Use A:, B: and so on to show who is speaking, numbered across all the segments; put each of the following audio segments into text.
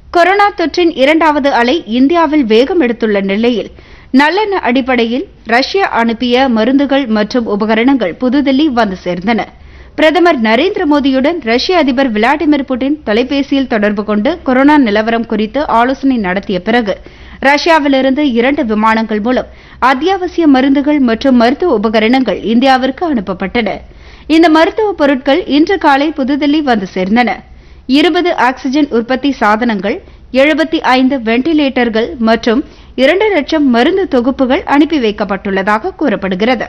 A: corona தொற்றின் இரண்டாவது அலை இந்தியாவில் வேகம் எடுத்துள்ள நிலையில் நல்லெண்ண அடிப்படையில் ரஷ்யா அனுப்பிய மருந்துகள் மற்றும் உபகரணங்கள் புதுதில்லி வந்து சேர்ந்தன பிரதமர் நரேந்திர மோடியுடன் ரஷ்ய அதிபர் விளாடிமிர் புட்டின் தொலைபேசியில் தொடர்பு கொண்டு கொரோனா நிலவரம் குறித்து ஆலோசனை நடத்திய பிறகு ரஷ்யாவிலிருந்து இரண்டு விமானங்கள் மூலம் அத்தியாவசிய மருந்துகள் மற்றும் மருத்துவ உபகரணங்கள் இந்தியாவிற்கு அனுப்பப்பட்டன இந்த மருத்துவ பொருட்கள் இன்று காலை புதுதில்லி வந்து சேர்ந்தன இருபது ஆக்ஸிஜன் உற்பத்தி சாதனங்கள் எழுபத்தி ஐந்து வெண்டிலேட்டர்கள் மற்றும் இரண்டு லட்சம் மருந்து தொகுப்புகள் அனுப்பி வைக்கப்பட்டுள்ளதாக கூறப்படுகிறது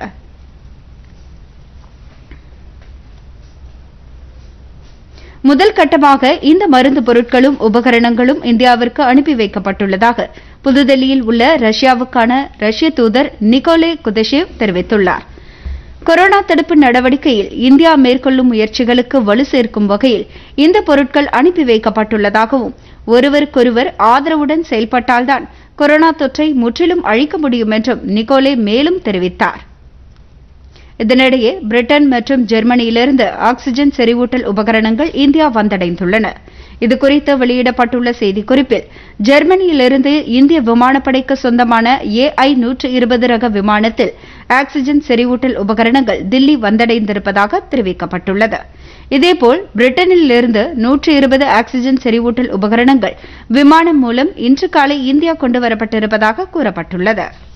A: முதல் கட்டமாக இந்த மருந்து பொருட்களும் உபகரணங்களும் இந்தியாவிற்கு அனுப்பி வைக்கப்பட்டுள்ளதாக புதுதில்லியில் உள்ள ரஷ்யாவுக்கான ரஷ்ய தூதர் நிக்கோலே குதஷேவ் தெரிவித்துள்ளார் கொரோனா தடுப்பு நடவடிக்கையில் இந்தியா மேற்கொள்ளும் முயற்சிகளுக்கு வலு சேர்க்கும் வகையில் இந்த பொருட்கள் அனுப்பி வைக்கப்பட்டுள்ளதாகவும் ஒருவருக்கொருவர் ஆதரவுடன் செயல்பட்டால்தான் கொரோனா தொற்றை முற்றிலும் அழிக்க முடியும் என்றும் நிக்கோலே மேலும் தெரிவித்தார் இதனிடையே பிரிட்டன் மற்றும் ஜெர்மனியிலிருந்து ஆக்ஸிஜன் செறிவூட்டல் உபகரணங்கள் இந்தியா வந்தடைந்துள்ளன இதுகுறித்து வெளியிடப்பட்டுள்ள செய்திக்குறிப்பில் ஜெர்மனியிலிருந்து இந்திய விமானப்படைக்கு சொந்தமான ஏஐ நூற்று இருபது ரக விமானத்தில் ஆக்ஸிஜன் செறிவூட்டல் உபகரணங்கள் தில்லி வந்தடைந்திருப்பதாக தெரிவிக்கப்பட்டுள்ளது இதேபோல் பிரிட்டனிலிருந்து நூற்று இருபது ஆக்ஸிஜன் செறிவூட்டல் உபகரணங்கள் விமானம் மூலம் இன்று காலை இந்தியா கொண்டுவரப்பட்டிருப்பதாக கூறப்பட்டுள்ளது